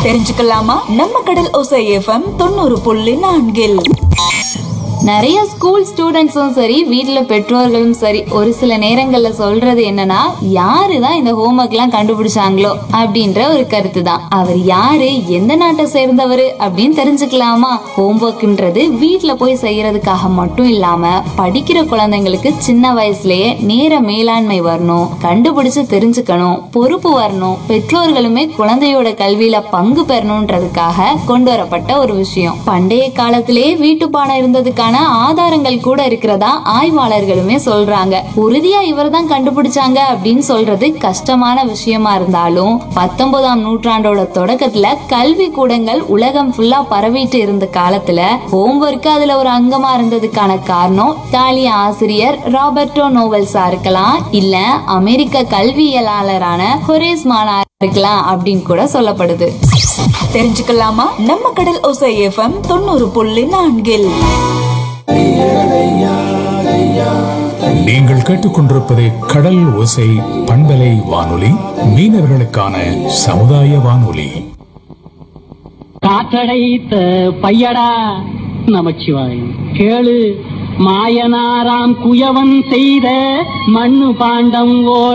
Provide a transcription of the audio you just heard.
தெரிஞ்சுக்கலாமா நம்ம கடல் ஓசை எஃப்எம் தொண்ணூறு புள்ளி நான்கில் நிறைய ஸ்கூல் ஸ்டூடெண்ட்ஸும் சரி வீட்ல பெற்றோர்களும் சரி ஒரு சில நேரங்கள்ல சொல்றது என்னன்னா யாரு தான் இந்த ஹோம்ஒர்க் எல்லாம் கண்டுபிடிச்சாங்களோ அப்படின்ற ஒரு கருத்து தான் அவர் யாரு எந்த நாட்டை சேர்ந்தவர் அப்படின்னு தெரிஞ்சுக்கலாமா ஹோம்ஒர்க்ன்றது வீட்ல போய் செய்யறதுக்காக மட்டும் இல்லாம படிக்கிற குழந்தைங்களுக்கு சின்ன வயசுலயே நேர மேலாண்மை வரணும் கண்டுபிடிச்சு தெரிஞ்சுக்கணும் பொறுப்பு வரணும் பெற்றோர்களுமே குழந்தையோட கல்வியில பங்கு பெறணும்ன்றதுக்காக கொண்டு வரப்பட்ட ஒரு விஷயம் பண்டைய காலத்திலேயே வீட்டு பாடம் இருந்ததுக்கான ஆதாரங்கள் கூட இருக்கிறதா ஆய்வாளர்களுமே சொல்றாங்க உறுதியா இவர் தான் கண்டுபிடிச்சாங்க அப்படின்னு சொல்றது கஷ்டமான விஷயமா இருந்தாலும் பத்தொன்பதாம் நூற்றாண்டோட தொடக்கத்துல கல்வி கூடங்கள் உலகம் ஃபுல்லா பரவிட்டு இருந்த காலத்துல ஹோம்ஒர்க் அதுல ஒரு அங்கமா இருந்ததுக்கான காரணம் இத்தாலிய ஆசிரியர் ராபர்டோ நோவல்ஸா இருக்கலாம் இல்ல அமெரிக்க கல்வியலாளரான ஹொரேஸ் மானா இருக்கலாம் அப்படின்னு கூட சொல்லப்படுது தெரிஞ்சுக்கலாமா நம்ம கடல் ஓசை எஃப்எம் தொண்ணூறு புள்ளி நான்கில் நீங்கள் கேட்டுக்கொண்டிருப்பது கடல் ஓசை பண்பலை வானொலி மீனவர்களுக்கான சமுதாய வானொலி காற்றடைத்த பையடா நமச்சிவாய் கேளு மாயனாராம் குயவன் செய்த மண்ணு பாண்டம் ஓ